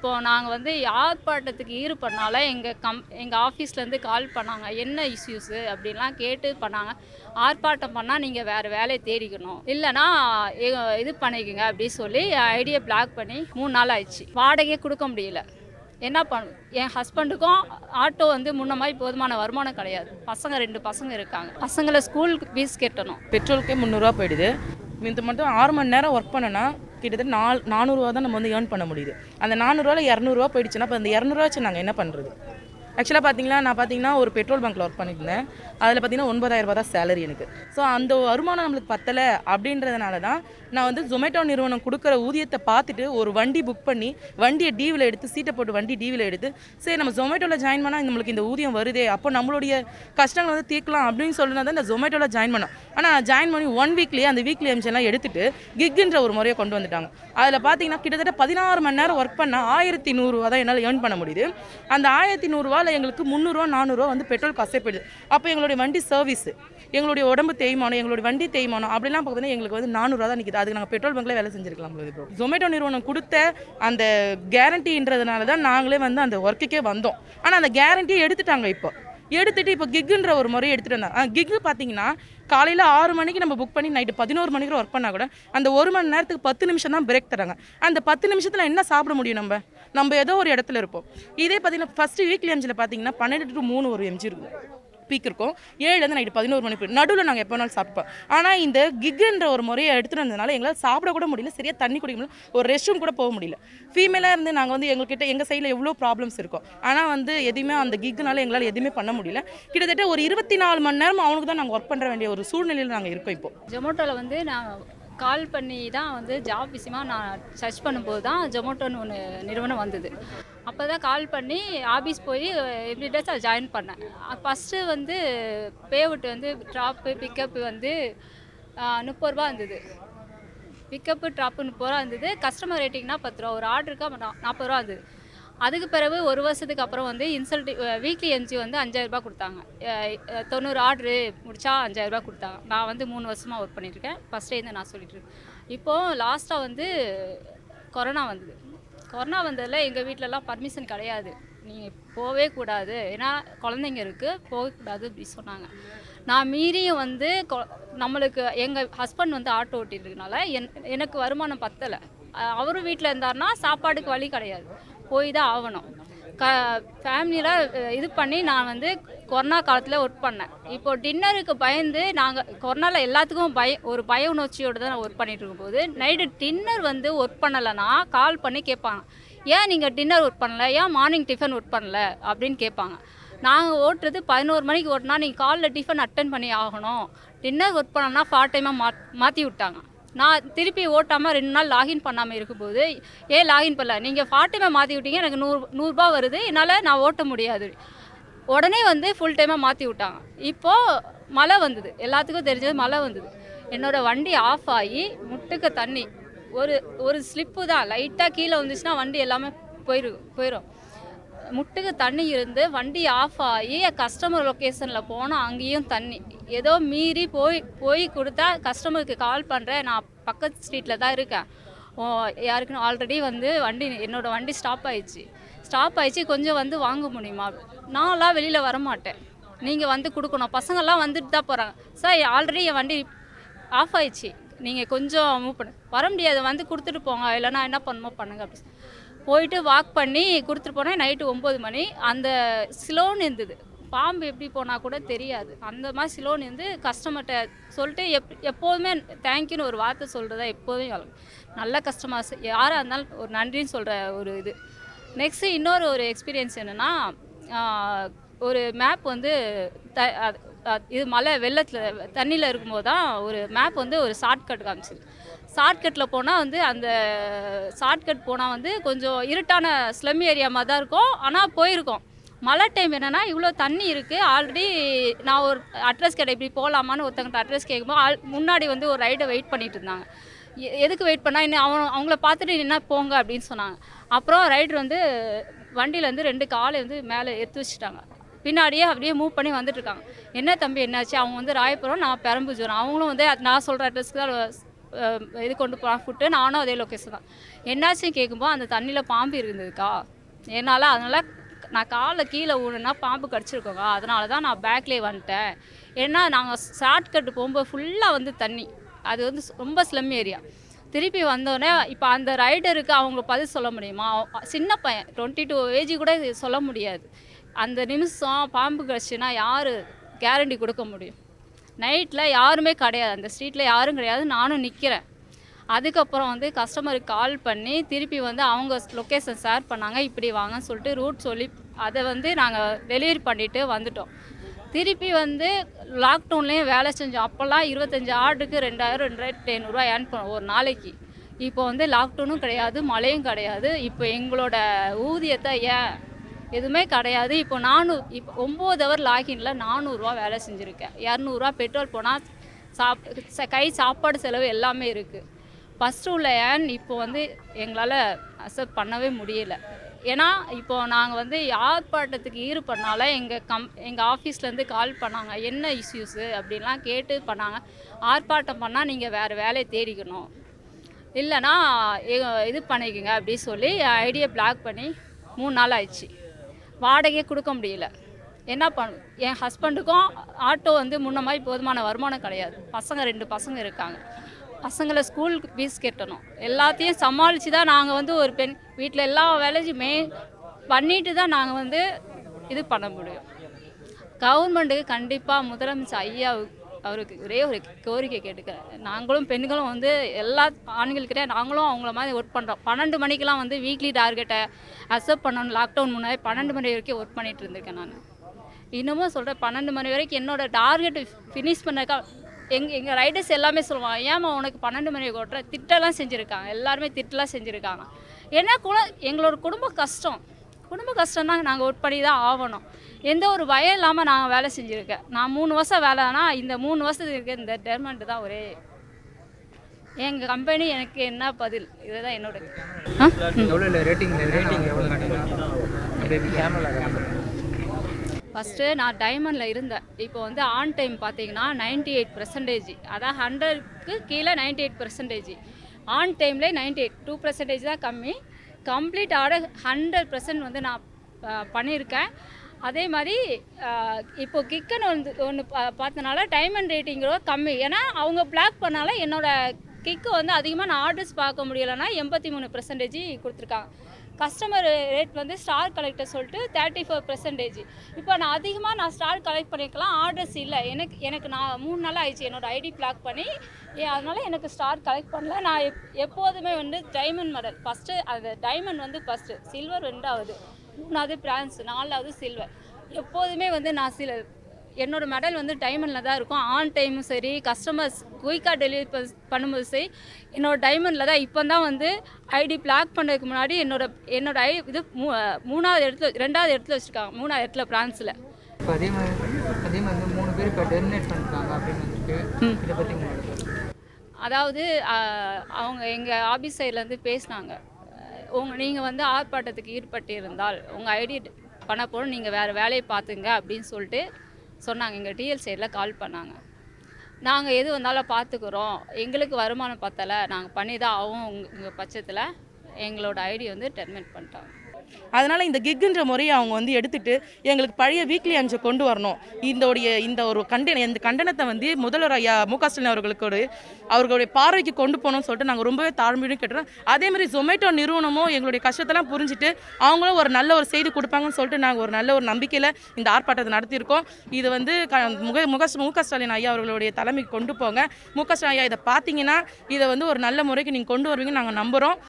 இப்போ நாங்கள் வந்து ஆர்ப்பாட்டத்துக்கு ஈடுபடனால எங்கள் கம் எங்கள் ஆஃபீஸ்லேருந்து கால் பண்ணாங்க என்ன இஷ்யூஸு அப்படின்லாம் கேட்டு பண்ணாங்க ஆர்ப்பாட்டம் பண்ணால் நீங்கள் வேறு வேலையை தேடிக்கணும் இல்லைனா எ- இது பண்ணிக்கோங்க அப்படின்னு சொல்லி ஐடியை பிளாக் பண்ணி மூணு நாள் ஆயிடுச்சு வாடகையே கொடுக்க முடியல என்ன பண்ண என் ஹஸ்பண்டுக்கும் ஆட்டோ வந்து முன்ன மாதிரி போதுமான வருமானம் கிடையாது பசங்க ரெண்டு பசங்க இருக்காங்க பசங்களை ஸ்கூலுக்கு ஃபீஸ் கட்டணும் பெட்ரோலுக்கே முந்நூறுரூவா போயிடுது இது மட்டும் ஆறு மணி நேரம் ஒர்க் பண்ணனா கிட்டத்தட்ட நால் நானூறுரூவா தான் நம்ம வந்து ஏர்ன் பண்ண முடியுது அந்த நானூறுரூவாவில் இரநூறுவா போயிடுச்சுன்னா அப்போ அந்த இரநூறுவா வச்சு நாங்கள் என்ன பண்ணுறது ஆக்சுவலாக பார்த்தீங்கன்னா நான் பார்த்தீங்கன்னா ஒரு பெட்ரோல் பங்க்கில் ஒர்க் பண்ணியிருந்தேன் அதில் பார்த்தீங்கன்னா ஒன்பதாயிரம் ரூபாய் தான் சேலரி எனக்கு ஸோ அந்த வருமானம் நம்மளுக்கு பத்தலை அப்படின்றதுனால தான் நான் வந்து ஜொமேட்டோ நிறுவனம் கொடுக்குற ஊதியத்தை பார்த்துட்டு ஒரு வண்டி புக் பண்ணி வண்டியை டிவியில் எடுத்து சீட்டை போட்டு வண்டி டிவியில் எடுத்து சரி நம்ம ஜொமேட்டோவில் ஜாயின் பண்ணால் நம்மளுக்கு இந்த ஊதியம் வருதே அப்போ நம்மளுடைய கஷ்டங்கள் வந்து தீர்க்கலாம் அப்படின்னு சொல்லினா தான் இந்த ஜொமேட்டோவில் ஜாயின் பண்ணோம் ஆனால் நான் ஜாயின் பண்ணி ஒன் வீக்லேயே அந்த வீக்லி எம்ஷன்லாம் எடுத்துட்டு கிக்குன்ற ஒரு முறையை கொண்டு வந்துட்டாங்க அதில் பார்த்தீங்கன்னா கிட்டத்தட்ட பதினாறு மணி நேரம் ஒர்க் பண்ணால் ஆயிரத்தி நூறுரூவா தான் என்னால் ஏர்ன் பண்ண முடியுது அந்த ஆயிரத்தி நூறுரூவாவில் எங்களுக்கு முந்நூறுரூவா நானூறுரூவா வந்து பெட்ரோல் காசே போயிடுது அப்போ எங்களுடைய வண்டி சர்வீஸ் எங்களுடைய உடம்பு தேய்மானம் எங்களுடைய வண்டி தேய்மானம் அப்படிலாம் பார்த்தீங்கன்னா எங்களுக்கு வந்து நானூறுரூவா தான் நிற்கிது அதுக்கு நாங்கள் பெட்ரோல் பங்க்ல வேலை செஞ்சிருக்கலாம் ப்ரோ ஜொமேட்டோ நிறுவனம் கொடுத்த அந்த கேரண்டின்றதுனால தான் நாங்களே வந்து அந்த ஒர்க்குக்கே வந்தோம் ஆனால் அந்த கேரண்டியை எடுத்துட்டாங்க இப்போ எடுத்துட்டு இப்போ கிக்குன்ற ஒரு முறையை எடுத்துட்டு வந்தாங்க கிக்கு பார்த்தீங்கன்னா காலையில் ஆறு மணிக்கு நம்ம புக் பண்ணி நைட்டு பதினோரு மணிக்கு ஒர்க் பண்ணால் கூட அந்த ஒரு மணி நேரத்துக்கு பத்து நிமிஷம் தான் பிரேக் தராங்க அந்த பத்து நிமிஷத்தில் என்ன சாப்பிட முடியும் நம்ம நம்ம ஏதோ ஒரு இடத்துல இருப்போம் இதே பார்த்தீங்கன்னா ஃபஸ்ட்டு வீக்லி எம்ஜியில் பார்த்தீங்கன்னா பன்னெண்டு டு மூணு ஒரு எம்ஜி இருக்கும் பீக் இருக்கும் ஏழுலேருந்து நைட்டு பதினோரு மணி போய் நடுவில் நாங்கள் எப்போ வேணாலும் சாப்பிட்டோம் ஆனால் இந்த கிக்குன்ற ஒரு முறையை எடுத்துகிட்டு வந்ததுனால எங்களால் சாப்பிட கூட முடியல சரியாக தண்ணி குடிக்க முடியல ஒரு ரெஸ்ட் ரூம் கூட போக முடியல ஃபீமேலாக இருந்து நாங்கள் வந்து எங்ககிட்ட எங்கள் சைடில் எவ்வளோ ப்ராப்ளம்ஸ் இருக்கும் ஆனால் வந்து எதுவுமே அந்த கிக்குனால எங்களால் எதுவுமே பண்ண முடியல கிட்டத்தட்ட ஒரு இருபத்தி நாலு மணி நேரம் அவனுக்கு தான் நாங்கள் ஒர்க் பண்ணுற வேண்டிய ஒரு சூழ்நிலையில் நாங்கள் இருக்கோம் இப்போ ஜொமேட்டோவில் வந்து நான் கால் பண்ணி தான் வந்து ஜாப் விஷயமா நான் சர்ச் பண்ணும்போது தான் ஜொமேட்டோன்னு ஒன்று நிறுவனம் வந்தது அப்போ தான் கால் பண்ணி ஆஃபீஸ் போய் எவ்ரி டேஸ் அதை ஜாயின் பண்ணேன் ஃபஸ்ட்டு வந்து பேவுட் வந்து ட்ராப்பு பிக்கப்பு வந்து முப்பது ரூபா இருந்தது பிக்கப்பு ட்ராப்பு முப்பது ரூபா இருந்தது கஸ்டமர் ரேட்டிங்னா பத்து ரூபா ஒரு ஆர்டருக்கு நாற்பது ரூபா இருந்தது அதுக்கு பிறகு ஒரு வருஷத்துக்கு அப்புறம் வந்து இன்சல்ட் வீக்லி எம்ஜி வந்து அஞ்சாயிரரூபா கொடுத்தாங்க அஹ் அஹ் தொண்ணூறு ஆர்டரு முடிச்சா அஞ்சாயிரரூபா கொடுத்தாங்க நான் வந்து மூணு வருஷமாக ஒர்க் பண்ணியிருக்கேன் ஃபஸ்ட்டேருந்து நான் சொல்லிட்டு இருக்கேன் இப்போது லாஸ்ட்டாக வந்து கொரோனா வந்தது கொரோனா வந்ததில் எங்கள் வீட்டிலலாம் பர்மிஷன் கிடையாது நீங்கள் போகவே கூடாது ஏன்னா குழந்தைங்க இருக்குது போகக்கூடாது அப்படி சொன்னாங்க நான் மீறியும் வந்து கொ- நம்மளுக்கு எங்கள் ஹஸ்பண்ட் வந்து ஆட்டோ ஓட்டிருக்கனால என் எனக்கு வருமானம் பத்தலை அவரும் வீட்டில் இருந்தாருன்னா சாப்பாடுக்கு வழி கிடையாது போய் தான் ஆகணும் க ஃபேமிலியில் இது பண்ணி நான் வந்து கொரோனா காலத்தில் ஒர்க் பண்ணேன் இப்போ டின்னருக்கு பயந்து நாங்கள் கொரோனாவில் எல்லாத்துக்கும் பய ஒரு பய உணர்ச்சியோடு தான் நான் ஒர்க் பண்ணிட்டு இருக்கும்போது நைட்டு டின்னர் வந்து ஒர்க் பண்ணலைன்னா கால் பண்ணி கேட்பாங்க ஏன் நீங்கள் டின்னர் ஒர்க் பண்ணல ஏன் மார்னிங் டிஃபன் ஒர்க் பண்ணல அப்படின்னு கேட்பாங்க நாங்கள் ஓட்டுறது பதினோரு மணிக்கு ஓட்டினா நீங்கள் காலைல டிஃபன் அட்டன் பண்ணி ஆகணும் டின்னர் ஒர்க் பண்ணோம்னா பார்ட் டைமாக மா மாற்றி விட்டாங்க நான் திருப்பி ஓட்டாமல் ரெண்டு நாள் லாகின் பண்ணாமல் இருக்கும்போது ஏன் லாகின் பண்ணல நீங்கள் பார்ட் டைமாக மாற்றி விட்டீங்க எனக்கு நூறு நூறுரூபா வருது என்னால் நான் ஓட்ட முடியாது உடனே வந்து ஃபுல் டைமாக மாற்றி விட்டாங்க இப்போது மழை வந்தது எல்லாத்துக்கும் தெரிஞ்சது மழை வந்தது என்னோட வண்டி ஆஃப் ஆகி முட்டுக்கு தண்ணி ஒரு ஒரு ஸ்லிப்பு தான் லைட்டாக கீழே வந்துச்சுன்னா வண்டி எல்லாமே போயிடும் போயிடும் முட்டுக்கு தண்ணி இருந்து வண்டி ஆஃப் ஆகி கஸ்டமர் லொக்கேஷனில் போனால் அங்கேயும் தண்ணி ஏதோ மீறி போய் போய் கொடுத்தா கஸ்டமருக்கு கால் பண்ணுறேன் நான் பக்கத்து ஸ்ட்ரீட்டில் தான் இருக்கேன் ஓ யாருக்குன்னு ஆல்ரெடி வந்து வண்டி என்னோட வண்டி ஸ்டாப் ஆயிடுச்சு ஸ்டாப் ஆயிடுச்சு கொஞ்சம் வந்து வாங்க முடியுமா நான்லாம் வெளியில் வர மாட்டேன் நீங்கள் வந்து கொடுக்கணும் பசங்கள்லாம் வந்துட்டு தான் போகிறாங்க சார் ஆல்ரெடி என் வண்டி ஆஃப் ஆயிடுச்சு நீங்கள் கொஞ்சம் மூவ் பண்ணு வர முடியாது வந்து கொடுத்துட்டு போங்க இல்லைன்னா என்ன பண்ணுமோ பண்ணுங்க அப்படி போயிட்டு வாக் பண்ணி கொடுத்துட்டு போனேன் நைட்டு ஒம்பது மணி அந்த ஸ்லோன் இருந்தது பாம்பு எப்படி போனால் கூட தெரியாது அந்த மாதிரி ஸ்லோன் இருந்து கஸ்டமர்கிட்ட சொல்லிட்டு எப் எப்போதுமே தேங்க்யூன்னு ஒரு வார்த்தை சொல்கிறதா எப்போதும் வழக்கம். நல்ல கஸ்டமர்ஸ் யாராக இருந்தாலும் ஒரு நன்றின்னு சொல்கிற ஒரு இது நெக்ஸ்ட்டு இன்னொரு ஒரு எக்ஸ்பீரியன்ஸ் என்னென்னா ஒரு மேப் வந்து த அது- அது- இது மழை வெள்ளத்தில் தண்ணியில் இருக்கும்போது தான் ஒரு மேப் வந்து ஒரு ஷார்ட்கட் காமிச்சிது ஷார்ட்கட்டில் போனால் வந்து அந்த ஷார்ட்கட் போனால் வந்து கொஞ்சம் இருட்டான ஸ்லம் ஏரியா மாதிரி தான் இருக்கும் ஆனால் போயிருக்கோம் மழை டைம் என்னென்னா இவ்வளோ தண்ணி இருக்குது ஆல்ரெடி நான் ஒரு அட்ரஸ் கேட்டேன் இப்படி போகலாமான்னு ஒருத்தங்கிட்ட அட்ரஸ் கேட்கும்போது ஆல் முன்னாடி வந்து ஒரு ரைடை வெயிட் பண்ணிட்டு இருந்தாங்க எ- எதுக்கு வெயிட் பண்ணால் இன்னும் அவன் அவங்கள பார்த்துட்டு என்ன போங்க அப்படின்னு சொன்னாங்க அப்புறம் ரைடர் வந்து வண்டியிலேருந்து ரெண்டு காலை வந்து மேலே எடுத்து வச்சுட்டாங்க பின்னாடியே அப்படியே மூவ் பண்ணி வந்துட்டு இருக்காங்க என்ன தம்பி என்னாச்சு அவங்க வந்து ராயபுரம் நான் பெரம்பூர் அவங்களும் வந்து அது நான் சொல்கிற அட்ரஸ்க்கு தான் அஹ், இது கொண்டு போகிறான் ஃபுட்டு நானும் அதே லொக்கேஷன் தான் என்னாச்சுன்னு கேட்கும்போது அந்த தண்ணியில் பாம்பு இருந்ததுக்கா என்னால் அதனால் நான் காலில் கீழே ஊனுனா பாம்பு கடிச்சிருக்கோங்க அதனால தான் நான் பேக்லேயே வந்துட்டேன் ஏன்னா நாங்கள் ஷார்ட் கட்டு போகும்போது ஃபுல்லாக வந்து தண்ணி அது வந்து ரொம்ப ஸ்லம் ஏரியா திருப்பி வந்தோடனே இப்போ அந்த ரைடருக்கு அவங்க பதில் சொல்ல முடியுமா அவ- சின்ன பையன் டுவெண்ட்டி டூ ஏஜ் கூட இது சொல்ல முடியாது அந்த நிமிஷம் பாம்பு கடிச்சுன்னா யார் கேரண்டி கொடுக்க முடியும் நைட்டில் யாருமே கிடையாது அந்த ஸ்ட்ரீட்டில் யாரும் கிடையாது நானும் நிற்கிறேன் அதுக்கப்புறம் வந்து கஸ்டமருக்கு கால் பண்ணி திருப்பி வந்து அவங்க லொக்கேஷன் ஷேர் பண்ணாங்க இப்படி வாங்கன்னு சொல்லிட்டு ரூட் சொல்லி அதை வந்து நாங்கள் டெலிவரி பண்ணிவிட்டு வந்துட்டோம் திருப்பி வந்து லாக்டவுன்லேயும் வேலை செஞ்சோம் அப்போல்லாம் இருபத்தஞ்சி ஆர்டுக்கு ரெண்டாயிரம் ரெண்டாயிரத்தி ஐநூறுரூவா ஏர்ன் பண்ணோம் ஒரு நாளைக்கு இப்போ வந்து லாக்டவுனும் கிடையாது மழையும் கிடையாது இப்போ எங்களோட ஊதியத்தை ஏன் எதுவுமே கிடையாது இப்போ நானூறு இப்போ ஒம்பது ஹவர் லாகின்ல நானூறுரூவா வேலை செஞ்சுருக்கேன் இரநூறுவா பெட்ரோல் போனால் சாப் ச- கை சாப்பாடு செலவு எல்லாமே இருக்குது ஃபஸ்ட்டு உள்ள ஏன் இப்போ வந்து எங்களால் அக்செப்ட் பண்ணவே முடியல ஏன்னா இப்போ நாங்கள் வந்து ஆர்ப்பாட்டத்துக்கு ஈடுபடனால எங்கள் கம் எங்கள் ஆஃபீஸ்லேருந்து கால் பண்ணாங்க என்ன இஷ்யூஸு அப்படின்லாம் கேட்டு பண்ணாங்க ஆர்ப்பாட்டம் பண்ணால் நீங்கள் வேறு வேலையை தேடிக்கணும் இல்லைனா எ- இது பண்ணிக்கோங்க அப்படி சொல்லி ஐடியை பிளாக் பண்ணி மூணு நாள் ஆயிடுச்சு வாடகையே கொடுக்க முடியல என்ன பண்ண என் ஹஸ்பண்டுக்கும் ஆட்டோ வந்து முன்ன மாதிரி போதுமான வருமானம் கிடையாது பசங்க ரெண்டு பசங்க இருக்காங்க பசங்களை ஸ்கூலுக்கு ஃபீஸ் கட்டணும் எல்லாத்தையும் சமாளித்து தான் நாங்கள் வந்து ஒரு பெண் வீட்டில் எல்லா வேலையும் மே பண்ணிட்டு தான் நாங்கள் வந்து இது பண்ண முடியும் கவர்மெண்ட்டுக்கு கண்டிப்பாக முதலமைச்சர் ஐயா அவருக்கு ஒரே ஒரு கோரிக்கை கேட்டுக்கிறேன் நாங்களும் பெண்களும் வந்து எல்லா ஆண்கள்கிட்ட நாங்களும் அவங்கள மாதிரி ஒர்க் பண்ணுறோம் பன்னெண்டு மணிக்கெலாம் வந்து வீக்லி டார்கெட்டை அக்செப்ட் பண்ணணும் லாக்டவுன் முன்னாடி பன்னெண்டு மணி வரைக்கும் ஒர்க் பண்ணிட்டு இருந்திருக்கேன் நான் இன்னமும் சொல்கிறேன் பன்னெண்டு மணி வரைக்கும் என்னோட டார்கெட் ஃபினிஷ் பண்ணக்கா எங்க எங்கள் ரைடர்ஸ் எல்லாமே சொல்லுவாங்க ஏமா உனக்கு பன்னெண்டு மணி ஓட்டுற திட்டெல்லாம் செஞ்சுருக்காங்க எல்லாருமே திட்டெல்லாம் செஞ்சுருக்காங்க ஏன்னா குல எங்களோட குடும்ப கஷ்டம் குடும்ப கஷ்டம் தான் நாங்கள் ஒர்க் பண்ணி தான் ஆகணும் எந்த ஒரு பயம் இல்லாமல் நாங்கள் வேலை செஞ்சுருக்கேன் நான் மூணு வருஷம் வேலைனா இந்த மூணு வருஷத்துக்கு இருக்க இந்த டெர்மெண்ட் தான் ஒரே எங்கள் கம்பெனி எனக்கு என்ன பதில் இதுதான் என்னோட ஆ ம். எவ்வளோ ரேட்டிங் ரேட்டிங் எவ்வளோ காட்டுங்க அப்படியே கேமரா ஃபஸ்ட்டு நான் டைமண்டில் இருந்தேன் இப்போ வந்து ஆன் டைம் பார்த்தீங்கன்னா நைன்டி எயிட் பர்சன்டேஜ் அதான் ஹண்ட்ரட்க்கு கீழே நைன்டி எயிட் பர்சன்டேஜ் ஆன் டைம்லேயே நைன்டி எயிட் டூ பர்சன்டேஜ் தான் கம்மி கம்ப்ளீட் ஆர்டர் ஹண்ட்ரட் பர்சன்ட் வந்து நான் அஹ், பண்ணியிருக்கேன் அதே மாதிரி அஹ், இப்போ கிக்கன் வந்து ஒன்று பார்த்தனால டைமண்ட் ரேட்டிங்கோ கம்மி ஏன்னா அவங்க பிளாக் பண்ணால என்னோட கிக்கு வந்து அதிகமாக நான் ஆர்டர்ஸ் பார்க்க முடியலைன்னா எண்பத்தி மூணு பர்சன்டேஜ் கொடுத்துருக்காங்க கஸ்டமர் ரேட் வந்து ஸ்டார் கலெக்டர் சொல்லிட்டு தேர்ட்டி ஃபோர் பர்சன்டேஜ் இப்போ நான் அதிகமாக நான் ஸ்டார் கலெக்ட் பண்ணிக்கலாம் ஆர்டர்ஸ் இல்லை எனக்கு எனக்கு நான் மூணு நாள் ஆயிடுச்சு என்னோட ஐடி பிளாக் பண்ணி ஏ அதனால எனக்கு ஸ்டார் கலெக்ட் பண்ணல நான் எப் எப்போதுமே வந்து டைமண்ட் மெடல் ஃபஸ்ட்டு அந்த டைமண்ட் வந்து ஃபஸ்ட்டு சில்வர் ரெண்டாவது மூணாவது பிரான்ஸ் நாலாவது சில்வர் எப்போதுமே வந்து நான் சில என்னோட மெடல் வந்து டைமண்டில் தான் இருக்கும் ஆன் டைமும் சரி கஸ்டமர்ஸ் குயிக்காக டெலிவரி பண்ணும்போது சரி என்னோட டைமண்டில் தான் இப்போ தான் வந்து ஐடி பிளாக் பண்ணுறதுக்கு முன்னாடி என்னோட என்னோட ஐடி இது மூ மூணாவது இடத்துல ரெண்டாவது இடத்துல வச்சுருக்காங்க மூணாவது இடத்துல பிரான்ஸில் இப்போ அதே மாதிரி அதே மாதிரி வந்து மூணு பேர் இப்போ டெர்மினேட் பண்ணிருக்காங்க அப்படின்னு வந்துட்டு இதை பற்றி உங்களோட கருத்து? அதாவது ஆஹ், அவங்க எங்கள் ஆஃபீஸ் சைட்லேருந்து பேசினாங்க உங்கள் நீங்கள் வந்து ஆர்ப்பாட்டத்துக்கு ஈடுபட்டிருந்தால் உங்கள் ஐடி பண்ண போகிறோம் நீங்கள் வேறு வேலையை பார்த்துங்க அப்படின்னு சொல்லிட்டு சொன்னாங்க எங்கள் டிஎல் சைடில் கால் பண்ணாங்க நாங்கள் எது வந்தாலும் பார்த்துக்குறோம் எங்களுக்கு வருமானம் பத்தலை நாங்கள் பண்ணி தான் ஆகும் உங்கள் பட்சத்தில் எங்களோட ஐடி வந்து டெர்மினேட் பண்ணிட்டாங்க அதனால் இந்த கிக்குன்ற முறையை அவங்க வந்து எடுத்துட்டு எங்களுக்கு பழைய வீக்லி அஞ்சை கொண்டு வரணும் இந்தோடைய இந்த ஒரு கண்டன இந்த கண்டனத்தை வந்து முதல்வர் ஐயா மு க ஸ்டாலின் அவர்களுக்கு ஒரு அவர்களுடைய பார்வைக்கு கொண்டு போகணும்னு சொல்லிட்டு நாங்கள் ரொம்பவே தாழ்மையுடன் கேட்டுறோம் அதே மாதிரி ஜொமேட்டோ நிறுவனமும் எங்களுடைய கஷ்டத்தெல்லாம் புரிஞ்சுட்டு அவங்களும் ஒரு நல்ல ஒரு செய்தி கொடுப்பாங்கன்னு சொல்லிட்டு நாங்கள் ஒரு நல்ல ஒரு நம்பிக்கையில் இந்த ஆர்ப்பாட்டத்தை நடத்தியிருக்கோம் இது வந்து க முக முக மு க ஸ்டாலின் ஐயா அவர்களுடைய தலைமைக்கு கொண்டு போங்க மு க ஸ்டாலின் ஐயா இதை பார்த்தீங்கன்னா இதை வந்து ஒரு நல்ல முறைக்கு நீங்கள் கொண்டு வருவீங்கன்னு நாங்கள் நம்புகிறோம்